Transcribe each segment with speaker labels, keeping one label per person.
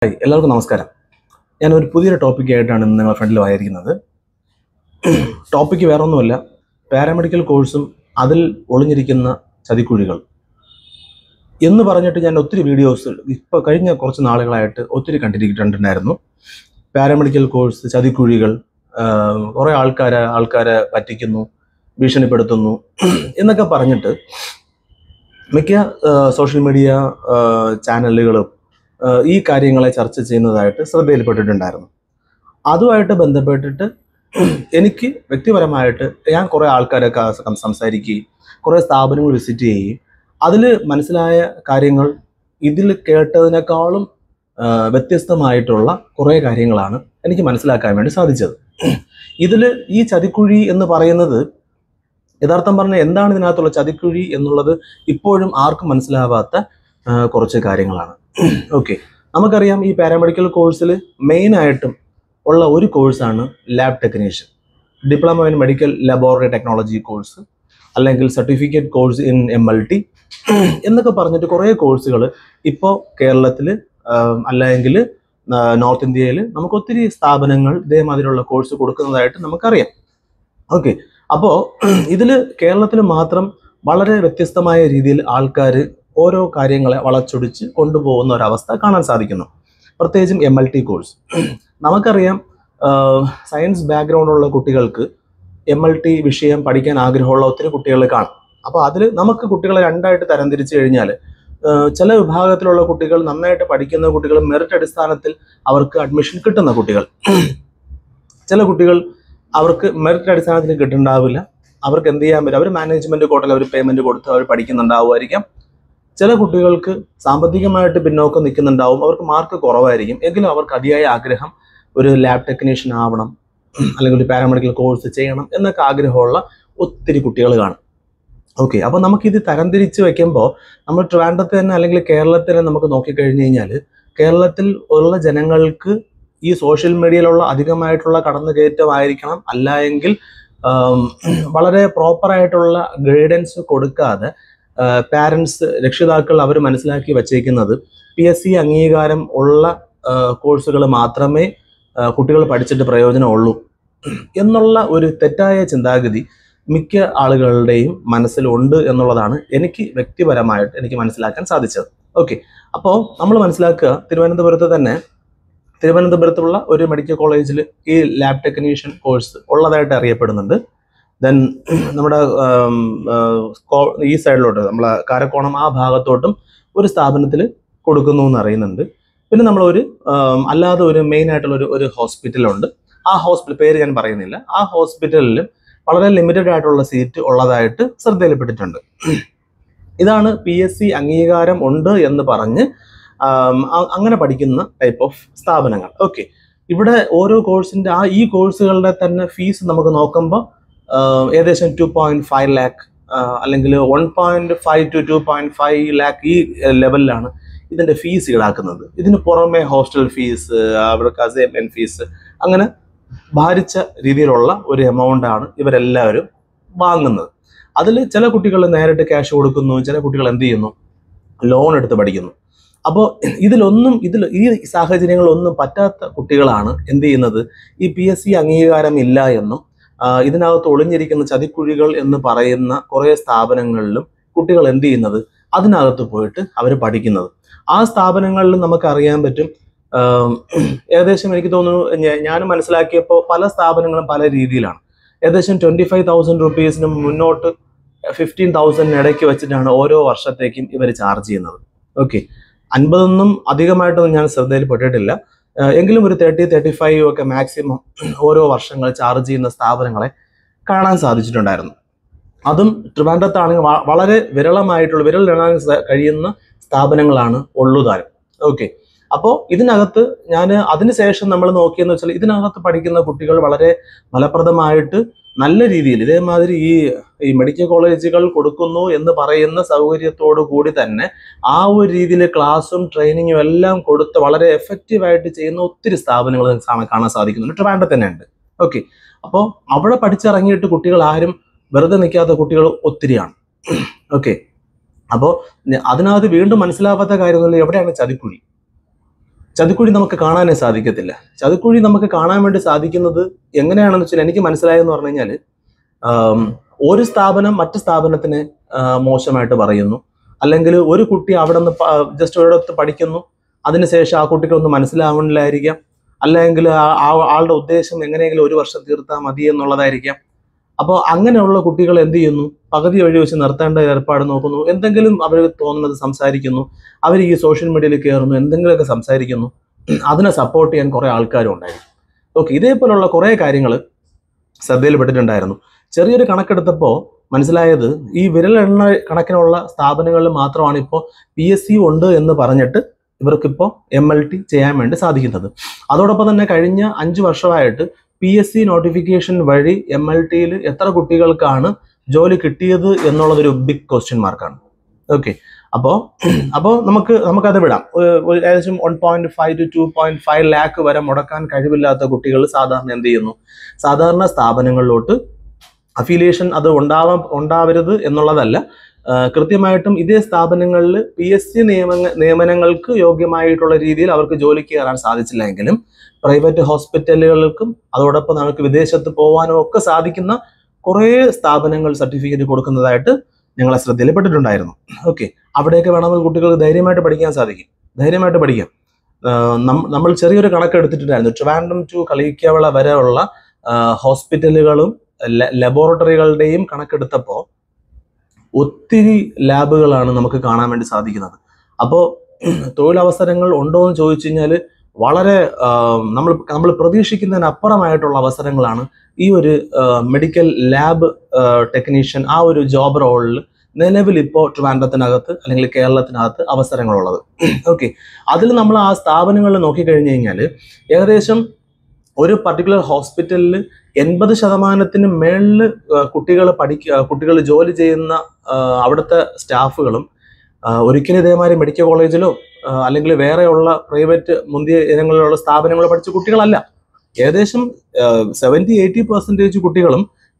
Speaker 1: hi എല്ലാവർക്കും നമസ്കാരം ഞാൻ ഒരു പുതിയൊരു ടോപ്പിക് ആയിട്ടാണ് ഇന്ന് നിങ്ങളുടെ ഫ്രണ്ടിൽ വന്നിരിക്കുന്നത് ടോപ്പിക്ക് വേറെ ഒന്നുമല്ല പാരാമെഡിക്കൽ കോഴ്സും അതിൽ ഒളിഞ്ഞിരിക്കുന്ന ചതിക്കുഴികൾ എന്ന് പറഞ്ഞിട്ട് ഞാൻ ഒത്തിരി വീഡിയോസ് ഇപ്പോൾ കഴിഞ്ഞ കുറച്ച് നാളുകളായിട്ട് ഒത്തിരി കണ്ടിരിക്കുന്നുണ്ടായിരുന്നു പാരാമെഡിക്കൽ കോഴ്സ് ചതിക്കുഴികൾ കുറേ ആൾക്കാരെ ആൾക്കാരെ പറ്റിക്കുന്നു ഭീഷണിപ്പെടുത്തുന്നു എന്നൊക്കെ പറഞ്ഞിട്ട് മിക്ക സോഷ്യൽ മീഡിയ ചാനലുകളും ഏഹ് ഈ കാര്യങ്ങളെ ചർച്ച ചെയ്യുന്നതായിട്ട് ശ്രദ്ധയിൽപ്പെട്ടിട്ടുണ്ടായിരുന്നു അതുമായിട്ട് ബന്ധപ്പെട്ടിട്ട് എനിക്ക് വ്യക്തിപരമായിട്ട് ഞാൻ കുറേ ആൾക്കാരൊക്കെ സം- സംസാരിക്കുകയും കുറേ സ്ഥാപനങ്ങൾ വിസിറ്റ് ചെയ്യുകയും അതിൽ മനസ്സിലായ കാര്യങ്ങൾ ഇതിൽ കേട്ടതിനേക്കാളും ഏഹ് വ്യത്യസ്തമായിട്ടുള്ള കുറേ കാര്യങ്ങളാണ് എനിക്ക് മനസ്സിലാക്കാൻ വേണ്ടി സാധിച്ചത് ഇതിൽ ഈ ചതിക്കുഴി എന്ന് പറയുന്നത് യഥാർത്ഥം പറഞ്ഞാൽ എന്താണ് ഇതിനകത്തുള്ള ചതിക്കുഴി എന്നുള്ളത് ഇപ്പോഴും ആർക്കും മനസ്സിലാവാത്ത ആ, കുറച്ച് കാര്യങ്ങളാണ് ഓക്കെ നമുക്കറിയാം ഈ പാരാമെഡിക്കൽ കോഴ്സിൽ മെയിനായിട്ടും ഉള്ള ഒരു കോഴ്സാണ് lab technician diploma in medical laboratory technology course അല്ലെങ്കിൽ certificate course in M L T എന്നൊക്കെ പറഞ്ഞിട്ട് കുറേ കോഴ്സുകൾ ഇപ്പോൾ കേരളത്തിൽ അല്ലെങ്കിൽ നോർത്ത് ഇന്ത്യയിൽ നമുക്ക് ഒത്തിരി സ്ഥാപനങ്ങൾ ഇതേമാതിരിയുള്ള കോഴ്സ് കൊടുക്കുന്നതായിട്ട് നമുക്കറിയാം ഓക്കെ അപ്പോൾ ഇതിൽ കേരളത്തിൽ മാത്രം വളരെ വ്യത്യസ്തമായ രീതിയിൽ ആൾക്കാർ ഓരോ കാര്യങ്ങളെ വളച്ചൊടിച്ച് കൊണ്ടുപോകുന്ന ഒരവസ്ഥ കാണാൻ സാധിക്കുന്നു പ്രത്യേകിച്ചും എം എൽ ടി കോഴ്സ് നമുക്കറിയാം സയൻസ് ബാക്ക്ഗ്രൗണ്ട് ഉള്ള കുട്ടികൾക്ക് എം എൽ ടി വിഷയം പഠിക്കാൻ ആഗ്രഹമുള്ള ഒത്തിരി കുട്ടികൾ കാണും അപ്പോൾ അതിൽ നമുക്ക് കുട്ടികളെ രണ്ടായിട്ട് തരംതിരിച്ചു കഴിഞ്ഞാൽ ചില വിഭാഗത്തിലുള്ള കുട്ടികൾ നന്നായിട്ട് പഠിക്കുന്ന കുട്ടികൾ മെറിറ്റ് അടിസ്ഥാനത്തിൽ അവർക്ക് അഡ്മിഷൻ കിട്ടുന്ന കുട്ടികൾ ചില കുട്ടികൾ അവർക്ക് മെറിറ്റ് അടിസ്ഥാനത്തിൽ കിട്ടുന്നുണ്ടാവില്ല അവർക്ക് എന്ത് ചെയ്യാൻ പറ്റും അവർ മാനേജ്മെന്റ് കോട്ടയിൽ അവർ പേയ്മെന്റ് കൊടുത്ത് അവർ പഠിക്കുന്നുണ്ടാവുമായിരിക്കാം ചില കുട്ടികൾക്ക് സാമ്പത്തികമായിട്ട് പിന്നോക്കം നിൽക്കുന്നുണ്ടാവും അവർക്ക് മാർക്ക് കുറവായിരിക്കും എങ്കിലും അവർക്ക് അതിയായ ആഗ്രഹം ഒരു ലാബ് ടെക്നീഷ്യൻ ആവണം അല്ലെങ്കിൽ ഒരു പാരാമെഡിക്കൽ കോഴ്സ് ചെയ്യണം എന്നൊക്കെ ആഗ്രഹമുള്ള ഒത്തിരി കുട്ടികൾ കാണും ഓക്കെ അപ്പോൾ നമുക്കിത് തരംതിരിച്ച് വെക്കുമ്പോൾ നമ്മൾ ട്രിവാൻഡ്രത്ത് തന്നെ അല്ലെങ്കിൽ കേരളത്തിൽ തന്നെ നമുക്ക് നോക്കിക്കഴിഞ്ഞ് കഴിഞ്ഞാൽ കേരളത്തിൽ ഉള്ള ജനങ്ങൾക്ക് ഈ സോഷ്യൽ മീഡിയയിലുള്ള അധികമായിട്ടുള്ള കടന്നുകയറ്റമായിരിക്കണം അല്ല എങ്കിൽ ആം, വളരെ പ്രോപ്പറായിട്ടുള്ള ഗൈഡൻസ് കൊടുക്കാതെ പാരൻസ് രക്ഷിതാക്കൾ അവർ മനസ്സിലാക്കി വച്ചേക്കുന്നത് പി എസ് സി അംഗീകാരം ഉള്ള കോഴ്സുകൾ മാത്രമേ കുട്ടികൾ പഠിച്ചിട്ട് പ്രയോജനമുള്ളൂ എന്നുള്ള ഒരു തെറ്റായ ചിന്താഗതി മിക്ക ആളുകളുടെയും മനസ്സിലുണ്ട് എന്നുള്ളതാണ് എനിക്ക് വ്യക്തിപരമായിട്ട് എനിക്ക് മനസ്സിലാക്കാൻ സാധിച്ചത് ഓക്കെ അപ്പോൾ നമ്മൾ മനസ്സിലാക്കുക തിരുവനന്തപുരത്ത് തന്നെ തിരുവനന്തപുരത്തുള്ള ഒരു മെഡിക്കൽ കോളേജിൽ ഈ ലാബ് ടെക്നീഷ്യൻ കോഴ്സ് ഉള്ളതായിട്ട് അറിയപ്പെടുന്നുണ്ട് ദെൻ നമ്മുടെ ആം, ആ, കോ- ഈ സൈഡിലോട്ട് നമ്മളെ കാരക്കോണം ആ ഭാഗത്തോട്ടും ഒരു സ്ഥാപനത്തിൽ കൊടുക്കുന്നു എന്ന് അറിയുന്നുണ്ട് പിന്നെ നമ്മളൊരു ആം, അല്ലാതെ ഒരു മെയിൻ ആയിട്ടുള്ള ഒരു ഒരു ഹോസ്പിറ്റലുണ്ട് ആ ഹോസ്പിറ്റൽ പേര് ഞാൻ പറയുന്നില്ല ആ ഹോസ്പിറ്റലിൽ വളരെ ലിമിറ്റഡ് ആയിട്ടുള്ള സീറ്റ് ഉള്ളതായിട്ട് ശ്രദ്ധയിൽപ്പെട്ടിട്ടുണ്ട് ഇതാണ് പി എസ് സി അംഗീകാരം ഉണ്ട് എന്ന് പറഞ്ഞ് ആം, അ- അങ്ങനെ പഠിക്കുന്ന ടൈപ്പ് ഓഫ് സ്ഥാപനങ്ങൾ ഓക്കെ ഇവിടെ ഓരോ കോഴ്സിന്റെ ആ ഈ കോഴ്സുകളുടെ തന്നെ ഫീസ് നമുക്ക് നോക്കുമ്പോൾ ഏകദേശം ടു പോയിന്റ് ഫൈവ് ലാക്ക് അല്ലെങ്കിൽ one point five to two point five lakh ഈ ലെവലിലാണ് ഇതിന്റെ ഫീസ് ഈടാക്കുന്നത് ഇതിന് പുറമെ ഹോസ്റ്റൽ ഫീസ് അവർക്ക് അസൈൻമെന്റ് ഫീസ് അങ്ങനെ ഭാരിച്ച രീതിയിലുള്ള ഒരു എമൗണ്ട് ആണ് ഇവരെല്ലാവരും വാങ്ങുന്നത് അതിൽ ചില കുട്ടികൾ നേരിട്ട് ക്യാഷ് കൊടുക്കുന്നു ചില കുട്ടികൾ എന്ത് ചെയ്യുന്നു ലോൺ എടുത്ത് പഠിക്കുന്നു അപ്പോൾ ഇതിലൊന്നും ഇതിൽ ഈ സാഹചര്യങ്ങളൊന്നും പറ്റാത്ത കുട്ടികളാണ് എന്ത് ചെയ്യുന്നത് ഈ പി എസ് സി അംഗീകാരം ഇല്ല എന്നും ആ, ഇതിനകത്ത് ഒളിഞ്ഞിരിക്കുന്ന ചതിക്കുഴികൾ എന്ന് പറയുന്ന കുറേ സ്ഥാപനങ്ങളിലും കുട്ടികൾ എന്ത് ചെയ്യുന്നത് അതിനകത്ത് പോയിട്ട് അവർ പഠിക്കുന്നത് ആ സ്ഥാപനങ്ങളിലും നമുക്ക് അറിയാൻ പറ്റും ആം, ഏകദേശം എനിക്ക് തോന്നുന്നു ഞ- ഞാൻ മനസ്സിലാക്കിയപ്പോൾ പല സ്ഥാപനങ്ങളും പല രീതിയിലാണ് ഏകദേശം ട്വന്റി ഫൈവ് തൗസൻഡ് റുപ്പീസിന് മുന്നോട്ട് ഫിഫ്റ്റീൻ തൗസൻഡിന് ഇടയ്ക്ക് വെച്ചിട്ടാണ് ഓരോ വർഷത്തേക്കും ഇവർ ചാർജ് ചെയ്യുന്നത് ഓക്കെ അൻപതൊന്നും അധികമായിട്ടൊന്നും ഞാൻ ശ്രദ്ധയിൽപ്പെട്ടിട്ടില്ല ഏഹ് എങ്കിലും ഒരു തേർട്ടി തേർട്ടി ഫൈവ് ഒക്കെ മാക്സിമം ഓരോ വർഷങ്ങൾ ചാർജ് ചെയ്യുന്ന സ്ഥാപനങ്ങളെ കാണാൻ സാധിച്ചിട്ടുണ്ടായിരുന്നു അതും ട്രിവാൻഡ്രത്താണെങ്കിൽ വ- വളരെ വിരളമായിട്ടുള്ള വിരലിലെണ്ണാൻ സ- കഴിയുന്ന സ്ഥാപനങ്ങളാണ് ഉള്ളുതാനും ഓക്കെ അപ്പോൾ ഇതിനകത്ത് ഞാൻ അതിനുശേഷം നമ്മൾ നോക്കിയെന്ന് വെച്ചാൽ ഇതിനകത്ത് പഠിക്കുന്ന കുട്ടികൾ വളരെ ഫലപ്രദമായിട്ട് നല്ല രീതിയിൽ ഇതേമാതിരി ഈ ഈ മെഡിക്കൽ കോളേജുകൾ കൊടുക്കുന്നു എന്ന് പറയുന്ന സൗകര്യത്തോടു കൂടി തന്നെ ആ ഒരു രീതിയിൽ ക്ലാസ്സും ട്രെയിനിങ്ങും എല്ലാം കൊടുത്ത് വളരെ എഫക്റ്റീവായിട്ട് ചെയ്യുന്ന ഒത്തിരി സ്ഥാപനങ്ങൾ കാണാൻ കാണാൻ സാധിക്കുന്നുണ്ട് ട്രിവാൻഡ്രത്ത് തന്നെ ഉണ്ട് ഓക്കെ അപ്പോൾ അവിടെ പഠിച്ചിറങ്ങിയിട്ട് കുട്ടികൾ ആരും വെറുതെ നിൽക്കാത്ത കുട്ടികൾ ഒത്തിരിയാണ് ഓക്കെ അപ്പോൾ അതിനകത്ത് വീണ്ടും മനസ്സിലാവാത്ത കാര്യം എവിടെയാണ് ചതിക്കുഴി ചതിക്കുഴി നമുക്ക് കാണാനേ സാധിക്കത്തില്ല ചതിക്കുഴി നമുക്ക് കാണാൻ വേണ്ടി സാധിക്കുന്നത് എങ്ങനെയാണെന്ന് വെച്ചാൽ എനിക്ക് മനസ്സിലായെന്ന് പറഞ്ഞു കഴിഞ്ഞാൽ ഒരു സ്ഥാപനം മറ്റു സ്ഥാപനത്തിനെ ആ, മോശമായിട്ട് പറയുന്നു അല്ലെങ്കിൽ ഒരു കുട്ടി അവിടെ നിന്ന് ജസ്റ്റ് ഒരിടത്ത് പഠിക്കുന്നു അതിനുശേഷം ആ കുട്ടിക്ക് ഒന്നും മനസ്സിലാവുന്നില്ലായിരിക്കാം അല്ലെങ്കിൽ ആ- ആ ആളുടെ ഉദ്ദേശം എങ്ങനെയെങ്കിലും ഒരു വർഷം തീർത്താൽ മതി എന്നുള്ളതായിരിക്കാം അപ്പോൾ അങ്ങനെയുള്ള കുട്ടികൾ എന്ത് ചെയ്യുന്നു പകുതി വഴി വെച്ച് നിർത്തേണ്ട ഏർപ്പാട് നോക്കുന്നു എന്തെങ്കിലും അവർ തോന്നുന്നത് സംസാരിക്കുന്നു അവർ ഈ സോഷ്യൽ മീഡിയയിൽ കയറുന്നു എന്തെങ്കിലുമൊക്കെ സംസാരിക്കുന്നു അതിനെ സപ്പോർട്ട് ചെയ്യാൻ കുറേ ആൾക്കാരും ഉണ്ടായിരിക്കും ഓക്കെ ഇതേപോലുള്ള കുറേ കാര്യങ്ങൾ ശ്രദ്ധയിൽപ്പെട്ടിട്ടുണ്ടായിരുന്നു ചെറിയൊരു കണക്കെടുത്തപ്പോൾ മനസ്സിലായത് ഈ വിരലെണ്ണ കണക്കിനുള്ള സ്ഥാപനങ്ങളിൽ മാത്രമാണ് ഇപ്പോൾ പി എസ് സി ഉണ്ട് എന്ന് പറഞ്ഞിട്ട് ഇവർക്കിപ്പോൾ എം എൽ ടി ചെയ്യാൻ വേണ്ടി സാധിക്കുന്നത് അതോടൊപ്പം തന്നെ കഴിഞ്ഞ അഞ്ച് വർഷമായിട്ട് പി എസ് സി നോട്ടിഫിക്കേഷൻ വഴി എം എൽ ടിയിൽ എത്ര കുട്ടികൾക്കാണ് ജോലി കിട്ടിയത് എന്നുള്ളതൊരു ബിഗ് ക്വസ്റ്റ്യൻ മാർക്കാണ് ഓക്കെ അപ്പോൾ അപ്പോൾ നമുക്ക് നമുക്കത് വിടാം ഒരു- ഒരു ഏകദേശം one point five to two point five lakh വരെ മുടക്കാൻ കഴിവില്ലാത്ത കുട്ടികൾ സാധാരണ എന്ത് ചെയ്യുന്നു സാധാരണ സ്ഥാപനങ്ങളിലോട്ട് അഫിലിയേഷൻ അത് ഉണ്ടാവാൻ ഉണ്ടാവരുത് എന്നുള്ളതല്ല ആ, കൃത്യമായിട്ടും ഇതേ സ്ഥാപനങ്ങളിൽ പി എസ് സി നിയമ നിയമനങ്ങൾക്ക് യോഗ്യമായിട്ടുള്ള രീതിയിൽ അവർക്ക് ജോലിക്ക് കയറാൻ സാധിച്ചില്ലെങ്കിലും പ്രൈവറ്റ് ഹോസ്പിറ്റലുകൾക്കും അതോടൊപ്പം നമുക്ക് വിദേശത്ത് പോകാനും ഒക്കെ സാധിക്കുന്ന കുറേ സ്ഥാപനങ്ങൾ സർട്ടിഫിക്കറ്റ് കൊടുക്കുന്നതായിട്ട് ഞങ്ങളെ ശ്രദ്ധയിൽപ്പെട്ടിട്ടുണ്ടായിരുന്നു ഓക്കെ അവിടെയൊക്കെ വേണമെങ്കിൽ കുട്ടികൾക്ക് ധൈര്യമായിട്ട് പഠിക്കാൻ സാധിക്കും ധൈര്യമായിട്ട് പഠിക്കാം ആ, നം- നമ്മൾ ചെറിയൊരു കണക്ക് എടുത്തിട്ടുണ്ടായിരുന്നു ട്രിവാൻഡ്രം ടു കളിക്കവള വരെ ഉള്ള ആ, ഹോസ്പിറ്റലുകളും ല- ലബോറട്ടറികളുടെയും കണക്കെടുത്തപ്പോൾ ഒത്തിരി ലാബുകളാണ് നമുക്ക് കാണാൻ വേണ്ടി സാധിക്കുന്നത് അപ്പോൾ തൊഴിലവസരങ്ങൾ ഉണ്ടോ എന്ന് ചോദിച്ചു കഴിഞ്ഞാൽ വളരെ ആ, നമ്മൾ നമ്മൾ പ്രതീക്ഷിക്കുന്നതിനപ്പുറമായിട്ടുള്ള അവസരങ്ങളാണ് ഈ ഒരു മെഡിക്കൽ ലാബ് ടെക്നീഷ്യൻ ആ ഒരു ജോബ് റോളിൽ നിലവിൽ ഇപ്പോൾ ട്രിവാൻഡ്രത്തിനകത്ത് അല്ലെങ്കിൽ കേരളത്തിനകത്ത് അവസരങ്ങളുള്ളത് ഓക്കെ അതിൽ നമ്മൾ ആ സ്ഥാപനങ്ങളിൽ നോക്കിക്കഴിഞ്ഞ് കഴിഞ്ഞാൽ ഏകദേശം ഒരു പർട്ടിക്കുലർ ഹോസ്പിറ്റലിൽ എൺപത് ശതമാനത്തിന് മേളിൽ കുട്ടികൾ പഠിക്കുക കുട്ടികൾ ജോലി ചെയ്യുന്ന ആ, അവിടുത്തെ സ്റ്റാഫുകളും ആ, ഒരിക്കലും ഇതേമാതിരി മെഡിക്കൽ കോളേജിലോ ആ, അല്ലെങ്കിൽ വേറെയുള്ള പ്രൈവറ്റ് മുന്തിയ ഇനങ്ങളിലുള്ള സ്ഥാപനങ്ങളോ പഠിച്ച കുട്ടികളല്ല ഏകദേശം സെവൻറ്റി എയ്റ്റി പെർസെൻറ്റേജ് കുട്ടികളും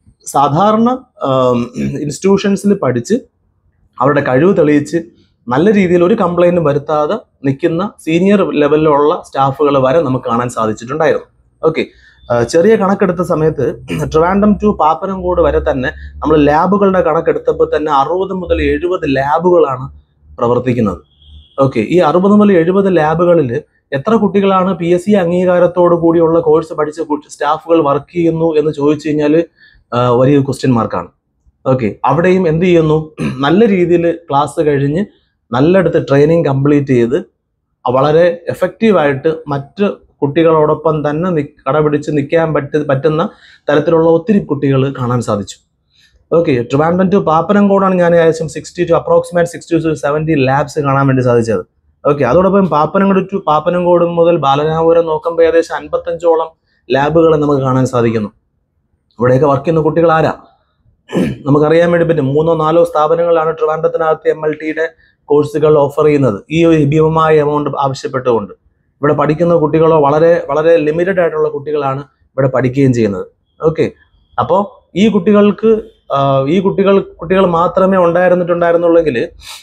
Speaker 1: സാധാരണ ഇൻസ്റ്റിറ്റ്യൂഷൻസിൽ പഠിച്ച് അവരുടെ കഴിവ് തെളിയിച്ച് നല്ല രീതിയിൽ ഒരു കംപ്ലൈൻറ്റും വരുത്താതെ നിൽക്കുന്ന സീനിയർ ലെവലിലുള്ള സ്റ്റാഫുകൾ വരെ നമുക്ക് കാണാൻ സാധിച്ചിട്ടുണ്ടായിരുന്നു ഓക്കെ ചെറിയ കണക്കെടുത്ത സമയത്ത് ട്രിവാൻഡം ടു പാപ്പനംകോട് വരെ തന്നെ നമ്മൾ ലാബുകളുടെ കണക്കെടുത്തപ്പോൾ തന്നെ അറുപത് മുതൽ എഴുപത് ലാബുകളാണ് പ്രവർത്തിക്കുന്നത് ഓക്കെ ഈ അറുപത് മുതൽ എഴുപത് ലാബുകളിൽ എത്ര കുട്ടികളാണ് പി എസ് സി അംഗീകാരത്തോടു കൂടിയുള്ള കോഴ്സ് പഠിച്ച കുട്ടി- സ്റ്റാഫുകൾ വർക്ക് ചെയ്യുന്നു എന്ന് ചോദിച്ചു കഴിഞ്ഞാൽ വലിയ ക്വസ്റ്റ്യൻ മാർക്കാണ് ഓക്കെ അവിടെയും എന്ത് ചെയ്യുന്നു നല്ല രീതിയിൽ ക്ലാസ് കഴിഞ്ഞ് നല്ലയിടത്ത് ട്രെയിനിങ് കംപ്ലീറ്റ് ചെയ്ത് വളരെ എഫക്റ്റീവായിട്ട് മറ്റ് കുട്ടികളോടൊപ്പം തന്നെ നി- കടപിടിച്ച് നിൽക്കാൻ പറ്റ പറ്റുന്ന തരത്തിലുള്ള ഒത്തിരി കുട്ടികൾ കാണാൻ സാധിച്ചു ഓക്കെ ട്രിവാൻഡ്രം ടു പാപ്പനംകോടാണ് ഞാൻ ഏകദേശം sixty to approximate sixty to seventy labs കാണാൻ വേണ്ടി സാധിച്ചത് ഓക്കെ അതോടൊപ്പം പാപ്പനംകോട് ടു പാപ്പനംകോട് മുതൽ ബാലരാമപുരം നോക്കുമ്പോൾ ഏകദേശം അൻപത്തഞ്ചോളം ലാബുകൾ നമുക്ക് കാണാൻ സാധിക്കുന്നു ഇവിടെയൊക്കെ വർക്ക് ചെയ്യുന്ന കുട്ടികൾ ആരാ നമുക്കറിയാൻ വേണ്ടി പറ്റും മൂന്നോ നാലോ സ്ഥാപനങ്ങളാണ് ട്രിവാൻഡ്രത്തിനകത്ത് എം എൽ ടിയുടെ കോഴ്സുകൾ ഓഫർ ചെയ്യുന്നത് ഈ ഒരു ഭീമമായ എമൗണ്ട് ആവശ്യപ്പെട്ടുകൊണ്ട് ഇവിടെ പഠിക്കുന്ന കുട്ടികളോ വളരെ വളരെ ലിമിറ്റഡ് ആയിട്ടുള്ള കുട്ടികളാണ് ഇവിടെ പഠിക്കുകയും ചെയ്യുന്നത് ഓക്കെ അപ്പോൾ ഈ കുട്ടികൾക്ക് ആ, ഈ കുട്ടികൾ കുട്ടികൾ മാത്രമേ ഉണ്ടായിരുന്നിട്ടുണ്ടായിരുന്നുള്ളെങ്കിൽ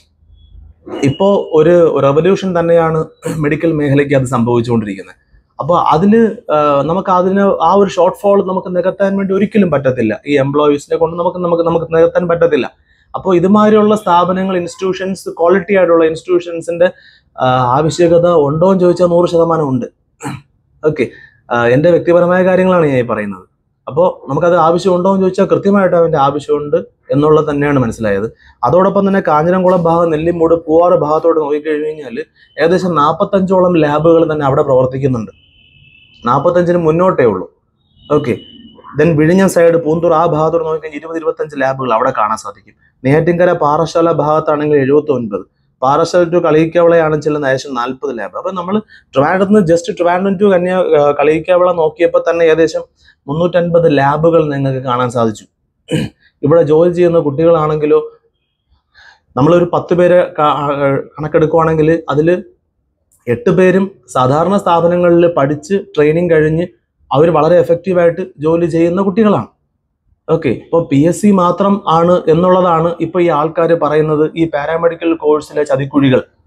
Speaker 1: ഇപ്പോൾ ഒരു റെവല്യൂഷൻ തന്നെയാണ് മെഡിക്കൽ മേഖലയ്ക്ക് അത് സംഭവിച്ചുകൊണ്ടിരിക്കുന്നത് അപ്പോൾ അതിൽ നമുക്ക് അതിന് ആ ഒരു ഷോർട്ട് ഫോൾ നമുക്ക് നികത്താൻ വേണ്ടി ഒരിക്കലും പറ്റത്തില്ല ഈ എംപ്ലോയീസിനെ കൊണ്ട് നമുക്ക് നമുക്ക് നമുക്ക് നികത്താൻ പറ്റത്തില്ല അപ്പോൾ ഇതുമാതിരിയുള്ള സ്ഥാപനങ്ങൾ ഇൻസ്റ്റിറ്റ്യൂഷൻസ് ക്വാളിറ്റി ആയിട്ടുള്ള ഇൻസ്റ്റിറ്റ്യൂഷൻസിന്റെ ആ, ആവശ്യകത ഉണ്ടോ എന്ന് ചോദിച്ചാൽ നൂറ് ശതമാനം ഉണ്ട് ഓക്കെ എൻ്റെ വ്യക്തിപരമായ കാര്യങ്ങളാണ് ഞാൻ ഈ പറയുന്നത് അപ്പോൾ നമുക്കത് ആവശ്യമുണ്ടോ എന്ന് ചോദിച്ചാൽ കൃത്യമായിട്ട് അതിൻ്റെ ആവശ്യമുണ്ട് എന്നുള്ളത് തന്നെയാണ് മനസ്സിലായത് അതോടൊപ്പം തന്നെ കാഞ്ഞിരംകുളം ഭാഗം നെല്ലിമൂട് പൂവാറ് ഭാഗത്തോട്ട് നോക്കിക്കഴിഞ്ഞ് കഴിഞ്ഞാൽ ഏകദേശം നാൽപ്പത്തഞ്ചോളം ലാബുകൾ തന്നെ അവിടെ പ്രവർത്തിക്കുന്നുണ്ട് നാൽപ്പത്തഞ്ചിന് മുന്നോട്ടേ ഉള്ളൂ ഓക്കെ ദെൻ വിഴിഞ്ഞം സൈഡ് പൂന്തൂർ ആ ഭാഗത്തോട്ട് നോക്കിക്കഴിഞ്ഞാൽ ഇരുപത് ഇരുപത്തഞ്ച് ലാബുകൾ അവിടെ കാണാൻ സാധിക്കും നെയ്യാറ്റിൻകര പാറശാല ഭാഗത്താണെങ്കിൽ എഴുപത്തി ഒൻപത് പാറശാല ടു കളിയിക്കവളയാണ് ചെല്ലുന്ന ഏകദേശം നാൽപ്പത് ലാബ് അപ്പം നമ്മൾ ട്രിവാൻഡ്രത്ത് നിന്ന് ജസ്റ്റ് ട്രിവാൻഡ്രം ടു കന്യാ ആ, കളിയിക്കവള നോക്കിയപ്പോൾ തന്നെ ഏകദേശം മുന്നൂറ്റൻപത് ലാബുകൾ നിങ്ങൾക്ക് കാണാൻ സാധിച്ചു ഇവിടെ ജോലി ചെയ്യുന്ന കുട്ടികളാണെങ്കിലോ നമ്മളൊരു പത്ത് പേരെ ക- ആ, കണക്കെടുക്കുവാണെങ്കിൽ അതിൽ എട്ട് പേരും സാധാരണ സ്ഥാപനങ്ങളിൽ പഠിച്ച് ട്രെയിനിങ് കഴിഞ്ഞ് അവർ വളരെ എഫക്റ്റീവായിട്ട് ജോലി ചെയ്യുന്ന കുട്ടികളാണ് ഓക്കെ ഇപ്പോൾ പി എസ് സി മാത്രം ആണ് എന്നുള്ളതാണ് ഇപ്പോൾ ഈ ആൾക്കാർ പറയുന്നത് ഈ പാരാമെഡിക്കൽ കോഴ്സിലെ ചതിക്കുഴികൾ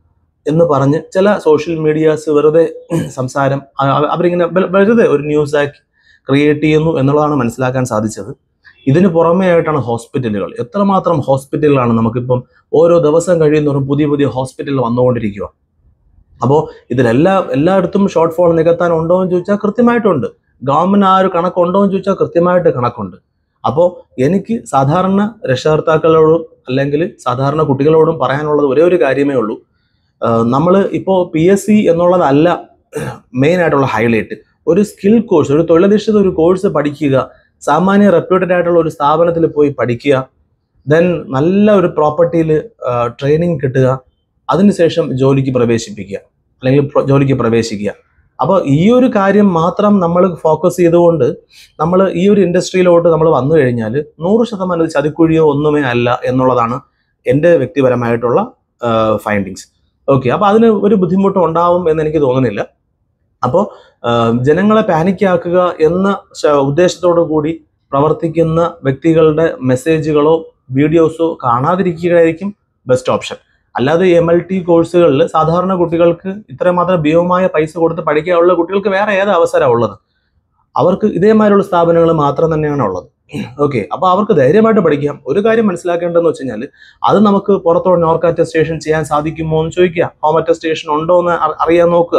Speaker 1: എന്ന് പറഞ്ഞ് ചില സോഷ്യൽ മീഡിയാസ് വെറുതെ സംസാരം അ- അവ- അവരിങ്ങനെ വെ- വെറുതെ ഒരു ന്യൂസ് ആക്കി ക്രിയേറ്റ് ചെയ്യുന്നു എന്നുള്ളതാണ് മനസ്സിലാക്കാൻ സാധിച്ചത് ഇതിന് പുറമേ ആയിട്ടാണ് ഹോസ്പിറ്റലുകൾ എത്രമാത്രം ഹോസ്പിറ്റലുകളാണ് നമുക്കിപ്പം ഓരോ ദിവസം കഴിയുന്നവരും പുതിയ പുതിയ ഹോസ്പിറ്റലുകൾ വന്നുകൊണ്ടിരിക്കുക അപ്പോൾ ഇതിലെല്ലാ എല്ലായിടത്തും ഷോർട്ട് ഫോൾ നികത്താൻ ഉണ്ടോ എന്ന് ചോദിച്ചാൽ കൃത്യമായിട്ടുണ്ട് ഗവൺമെന്റ് ആ ഒരു കണക്കുണ്ടോ എന്ന് ചോദിച്ചാൽ കൃത്യമായിട്ട് കണക്കുണ്ട് അപ്പോൾ എനിക്ക് സാധാരണ രക്ഷകർത്താക്കളോടും അല്ലെങ്കിൽ സാധാരണ കുട്ടികളോടും പറയാനുള്ളത് ഒരേ ഒരു കാര്യമേ ഉള്ളൂ നമ്മൾ ഇപ്പോൾ പി എസ് സി എന്നുള്ളതല്ല മെയിൻ ആയിട്ടുള്ള ഹൈലൈറ്റ് ഒരു സ്കിൽ കോഴ്സ് ഒരു തൊഴിലധിഷ്ഠിത ഒരു കോഴ്സ് പഠിക്കുക സാമാന്യ റെപ്യൂട്ടഡ് ആയിട്ടുള്ള ഒരു സ്ഥാപനത്തിൽ പോയി പഠിക്കുക ദെൻ നല്ല ഒരു പ്രോപ്പർട്ടിയിൽ ട്രെയിനിങ് കിട്ടുക അതിനുശേഷം ജോലിക്ക് പ്രവേശിപ്പിക്കുക അല്ലെങ്കിൽ പ്ര- ജോലിക്ക് പ്രവേശിക്കുക അപ്പോൾ ഈ ഒരു കാര്യം മാത്രം നമ്മൾ ഫോക്കസ് ചെയ്തുകൊണ്ട് നമ്മൾ ഈ ഒരു ഇൻഡസ്ട്രിയിലോട്ട് നമ്മൾ വന്നു കഴിഞ്ഞാൽ നൂറ് ശതമാനം ഇത് ചതിക്കുഴിയോ ഒന്നുമേ അല്ല എന്നുള്ളതാണ് എൻ്റെ വ്യക്തിപരമായിട്ടുള്ള ഫൈൻഡിങ്സ് ഓക്കെ അപ്പോൾ അതിന് ഒരു ബുദ്ധിമുട്ട് ഉണ്ടാവും എന്ന് എനിക്ക് തോന്നുന്നില്ല അപ്പോൾ ജനങ്ങളെ പാനിക്കാക്കുക എന്ന ശ- ഉദ്ദേശത്തോടു കൂടി പ്രവർത്തിക്കുന്ന വ്യക്തികളുടെ മെസ്സേജുകളോ വീഡിയോസോ കാണാതിരിക്കുകയായിരിക്കും ബെസ്റ്റ് ഓപ്ഷൻ അല്ലാതെ എം എൽ ടി കോഴ്സുകളിൽ സാധാരണ കുട്ടികൾക്ക് ഇത്രമാത്രം ഭീമമായ പൈസ കൊടുത്ത് പഠിക്കാനുള്ള കുട്ടികൾക്ക് വേറെ ഏത് അവസരമാണ് ഉള്ളത് അവർക്ക് ഇതേമാതിരിയുള്ള സ്ഥാപനങ്ങൾ മാത്രം തന്നെയാണ് ഉള്ളത് ഓക്കെ അപ്പോൾ അവർക്ക് ധൈര്യമായിട്ട് പഠിക്കാം ഒരു കാര്യം മനസ്സിലാക്കേണ്ടതെന്ന് വെച്ച് കഴിഞ്ഞാൽ അത് നമുക്ക് പുറത്തോട്ട് നോർക്ക് അറ്റസ്റ്റേഷൻ ചെയ്യാൻ സാധിക്കുമോ എന്ന് ചോദിക്കുക ഹോം അറ്റസ്റ്റേഷൻ ഉണ്ടോ എന്ന് അറി- അറിയാൻ നോക്കുക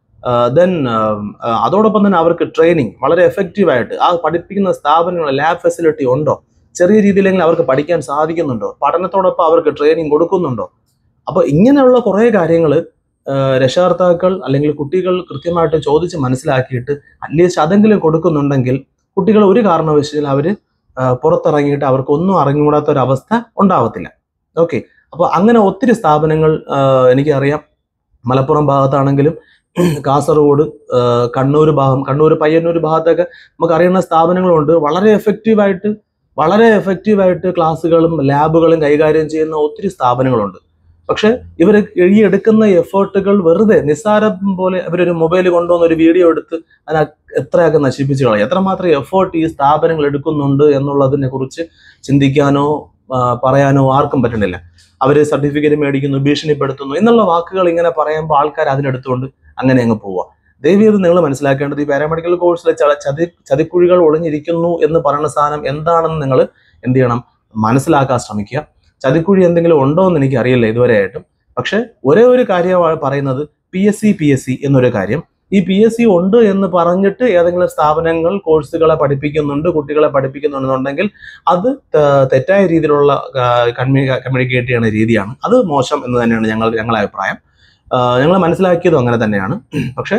Speaker 1: ദെൻ അതോടൊപ്പം തന്നെ അവർക്ക് ട്രെയിനിങ് വളരെ എഫക്റ്റീവ് ആയിട്ട് ആ പഠിപ്പിക്കുന്ന സ്ഥാപനങ്ങൾ ലാബ് ഫെസിലിറ്റി ഉണ്ടോ ചെറിയ രീതിയിലെങ്കിലും അവർക്ക് പഠിക്കാൻ സാധിക്കുന്നുണ്ടോ പഠനത്തോടൊപ്പം അവർക്ക് ട്രെയിനിങ് കൊടുക്കുന്നുണ്ടോ അപ്പോൾ ഇങ്ങനെയുള്ള കുറേ കാര്യങ്ങൾ രക്ഷകർത്താക്കൾ അല്ലെങ്കിൽ കുട്ടികൾ കൃത്യമായിട്ട് ചോദിച്ച് മനസ്സിലാക്കിയിട്ട് അറ്റ്ലീസ്റ്റ് അതെങ്കിലും കൊടുക്കുന്നുണ്ടെങ്കിൽ കുട്ടികൾ ഒരു കാരണവശാലും അവർ പുറത്തിറങ്ങിയിട്ട് അവർക്ക് ഒന്നും അറിഞ്ഞുകൂടാത്ത ഒരു അവസ്ഥ ഉണ്ടാവത്തില്ല ഓക്കെ അപ്പോൾ അങ്ങനെ ഒത്തിരി സ്ഥാപനങ്ങൾ ആ, എനിക്കറിയാം മലപ്പുറം ഭാഗത്താണെങ്കിലും കാസർഗോഡ് ആ, കണ്ണൂർ ഭാഗം കണ്ണൂർ പയ്യന്നൂർ ഭാഗത്തൊക്കെ നമുക്ക് അറിയുന്ന സ്ഥാപനങ്ങളുണ്ട് വളരെ എഫക്റ്റീവായിട്ട് വളരെ എഫക്റ്റീവായിട്ട് ക്ലാസ്സുകളും ലാബുകളും കൈകാര്യം ചെയ്യുന്ന ഒത്തിരി സ്ഥാപനങ്ങളുണ്ട് പക്ഷെ ഇവർ ഈ എടുക്കുന്ന എഫേർട്ടുകൾ വെറുതെ നിസ്സാരം പോലെ ഇവരൊരു മൊബൈൽ കൊണ്ടുവന്ന് ഒരു വീഡിയോ എടുത്ത് അതിനെ എത്രയൊക്കെ നശിപ്പിച്ച് കളയും എത്രമാത്രം എഫേർട്ട് ഈ സ്ഥാപനങ്ങൾ എടുക്കുന്നുണ്ട് എന്നുള്ളതിനെ കുറിച്ച് ചിന്തിക്കാനോ ആ, പറയാനോ ആർക്കും പറ്റണില്ല അവർ സർട്ടിഫിക്കറ്റ് മേടിക്കുന്നു ഭീഷണിപ്പെടുത്തുന്നു എന്നുള്ള വാക്കുകൾ ഇങ്ങനെ പറയുമ്പോൾ ആൾക്കാർ അതിനെടുത്തുകൊണ്ട് അങ്ങനെ അങ്ങ് പോവുക ദയവീത് നിങ്ങൾ മനസ്സിലാക്കേണ്ടത് ഈ പാരാമെഡിക്കൽ കോഴ്സിലെ ച- ചതി ചതിക്കുഴികൾ ഒളിഞ്ഞിരിക്കുന്നു എന്ന് പറയുന്ന സാധനം എന്താണെന്ന് നിങ്ങൾ എന്ത് ചെയ്യണം മനസ്സിലാക്കാൻ ശ്രമിക്കുക ചതിക്കുഴി എന്തെങ്കിലും ഉണ്ടോ എന്ന് എനിക്ക് അറിയില്ല ഇതുവരെ ആയിട്ടും പക്ഷെ ഒരേ ഒരു കാര്യമാണ് പറയുന്നത് P S C P S C എന്നൊരു കാര്യം ഈ പി എസ് സി ഉണ്ട് എന്ന് പറഞ്ഞിട്ട് ഏതെങ്കിലും സ്ഥാപനങ്ങൾ കോഴ്സുകളെ പഠിപ്പിക്കുന്നുണ്ട് കുട്ടികളെ പഠിപ്പിക്കുന്നുണ്ടെന്നുണ്ടെങ്കിൽ അത് ത- തെറ്റായ രീതിയിലുള്ള കമ്മ്യൂണിക്കേറ്റ് ചെയ്യുന്ന രീതിയാണ് അത് മോശം എന്ന് തന്നെയാണ് ഞങ്ങൾ ഞങ്ങളുടെ അഭിപ്രായം ഞങ്ങൾ മനസ്സിലാക്കിയതും അങ്ങനെ തന്നെയാണ് പക്ഷെ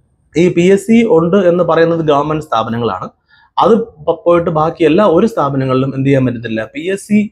Speaker 1: ഈ പി എസ് സി ഉണ്ട് എന്ന് പറയുന്നത് ഗവൺമെന്റ് സ്ഥാപനങ്ങളാണ് അത് പ- പോയിട്ട് ബാക്കി എല്ലാ ഒരു സ്ഥാപനങ്ങളിലും എന്ത് ചെയ്യാൻ പറ്റത്തില്ല പി എസ് സി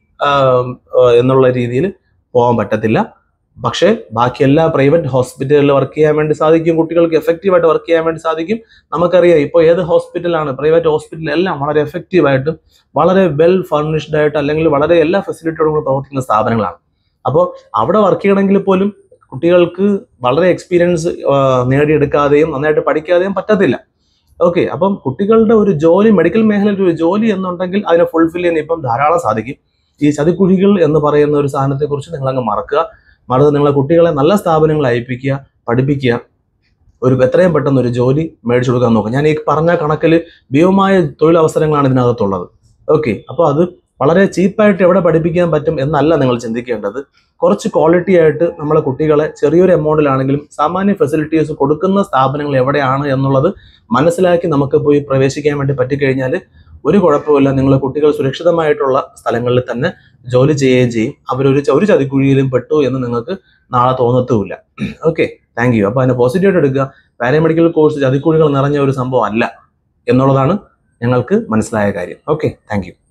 Speaker 1: എന്നുള്ള രീതിയിൽ പോകാൻ പറ്റത്തില്ല പക്ഷേ ബാക്കി എല്ലാ പ്രൈവറ്റ് ഹോസ്പിറ്റലിൽ വർക്ക് ചെയ്യാൻ വേണ്ടി സാധിക്കും കുട്ടികൾക്ക് എഫക്റ്റീവായിട്ട് വർക്ക് ചെയ്യാൻ വേണ്ടി സാധിക്കും നമുക്കറിയാം ഇപ്പോൾ ഏത് ഹോസ്പിറ്റലാണ് പ്രൈവറ്റ് ഹോസ്പിറ്റൽ എല്ലാം വളരെ എഫക്റ്റീവായിട്ടും വളരെ വെൽ ഫർണിഷ്ഡ് ആയിട്ട് അല്ലെങ്കിൽ വളരെ എല്ലാ ഫെസിലിറ്റിയോടും കൂടി പ്രവർത്തിക്കുന്ന സ്ഥാപനങ്ങളാണ് അപ്പോൾ അവിടെ വർക്ക് ചെയ്യണമെങ്കിൽ പോലും കുട്ടികൾക്ക് വളരെ എക്സ്പീരിയൻസ് നേടിയെടുക്കാതെയും നന്നായിട്ട് പഠിക്കാതെയും പറ്റത്തില്ല ഓക്കെ അപ്പം കുട്ടികളുടെ ഒരു ജോലി മെഡിക്കൽ മേഖലയിൽ ഒരു ജോലി എന്നുണ്ടെങ്കിൽ അതിനെ ഫുൾഫിൽ ചെയ്യാൻ ഇപ്പം ധാരാളം സാധിക്കും ഈ ചതിക്കുഴികൾ എന്ന് പറയുന്ന ഒരു സാധനത്തെ കുറിച്ച് നിങ്ങൾ അങ്ങ് മറക്കുക മറുപടി നിങ്ങളെ കുട്ടികളെ നല്ല സ്ഥാപനങ്ങൾ അയപ്പിക്കുക പഠിപ്പിക്കുക ഒരു എത്രയും പെട്ടെന്ന് ഒരു ജോലി മേടിച്ചു കൊടുക്കാൻ നോക്കുക ഞാൻ ഈ പറഞ്ഞ കണക്കിൽ ഭീമമായ തൊഴിലവസരങ്ങളാണ് ഇതിനകത്തുള്ളത് ഓക്കെ അപ്പോൾ അത് വളരെ ചീപ്പായിട്ട് എവിടെ പഠിപ്പിക്കാൻ പറ്റും എന്നല്ല നിങ്ങൾ ചിന്തിക്കേണ്ടത് കുറച്ച് ക്വാളിറ്റി ആയിട്ട് നമ്മളെ കുട്ടികളെ ചെറിയൊരു എമൗണ്ടിലാണെങ്കിലും സാമാന്യ ഫെസിലിറ്റീസ് കൊടുക്കുന്ന സ്ഥാപനങ്ങൾ എവിടെയാണ് എന്നുള്ളത് മനസ്സിലാക്കി നമുക്ക് പോയി പ്രവേശിക്കാൻ വേണ്ടി പറ്റിക്കഴിഞ്ഞാൽ ഒരു കുഴപ്പമില്ല നിങ്ങൾ കുട്ടികൾ സുരക്ഷിതമായിട്ടുള്ള സ്ഥലങ്ങളിൽ തന്നെ ജോലി ചെയ്യുകയും ചെയ്യും അവരൊരു ച- ഒരു ചതിക്കുഴിയിലും പെട്ടു എന്ന് നിങ്ങൾക്ക് നാളെ തോന്നത്തുമില്ല ഓക്കെ താങ്ക് യു അപ്പോൾ അതിനെ പോസിറ്റീവായിട്ട് എടുക്കുക പാരാമെഡിക്കൽ കോഴ്സ് ചതിക്കുഴികൾ നിറഞ്ഞ ഒരു സംഭവം അല്ല എന്നുള്ളതാണ് ഞങ്ങൾക്ക് മനസ്സിലായ കാര്യം ഓക്കെ താങ്ക് യു